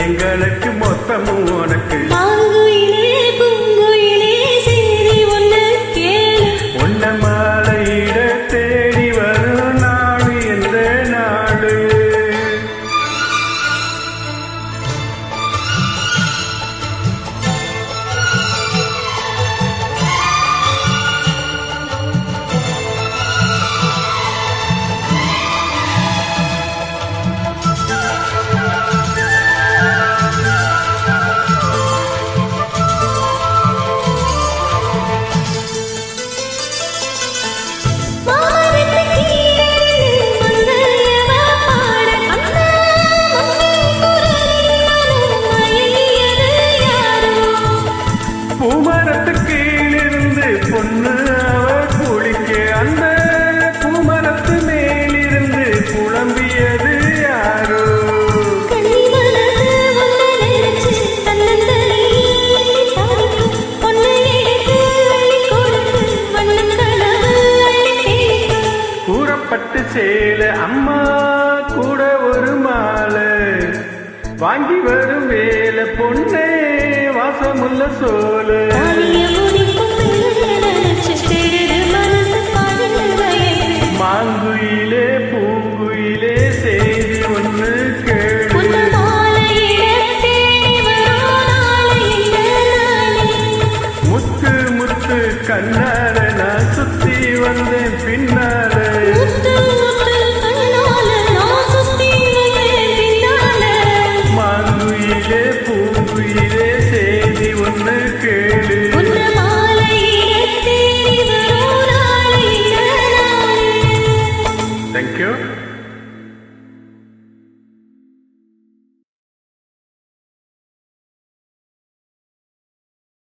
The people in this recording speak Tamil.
எங்களுக்கு மொத்தமும் உனக்கு மாங்குயிலே பூங்குயிலே சேரி ஒண்ணு கேளு உன்ன மாலையிட தேடி வரும் நாடு எந்த நாடு மாமரத்து கீழே மங்கையவ பாட அந்த மங்கை குரலில் மயங்கியது யாரோ பூமரத்து கீழிருந்து பொண்ணு அவ குளிக்க அந்த பூமரத்து மேலிருந்து புலம்பியது யாரோ கண்ணி மனது உன்னை நினைச்சு தன்னந்தனி தாய்க்கும் பொன்னை எடுத்து அள்ளி கொடுத்து வண்ணம் கனவு அள்ளி கேட்கும் கூறப்பட்டு சேல அம்மா கூட ஒரு மாலை வாங்கி வரும் வேலை பொண்ணே வாசமுள்ள சோலை தாலிய முடிக்கும் பிள்ளை நினைச்சு தேடுது மனசு பாடுது வயது மாங்குயிலே பூங்குயிலே செய்தி ஒன்று கேளு உன்ன மாலையிட தேடி வரும் நாளை இந்த நாளே முத்து முத்து கண்ணால நான் சுத்தி வந்தேன் பின்னால முத்து முத்து கண்ணால நான் சுத்தி வந்தேன் பின்னால மாங்குயிலே பூங்குயிலே செய்தி ஒன்று கேளு உன்ன மாலையிட தேடி வரும் நாளை இந்த நாளே தேங்க்யூ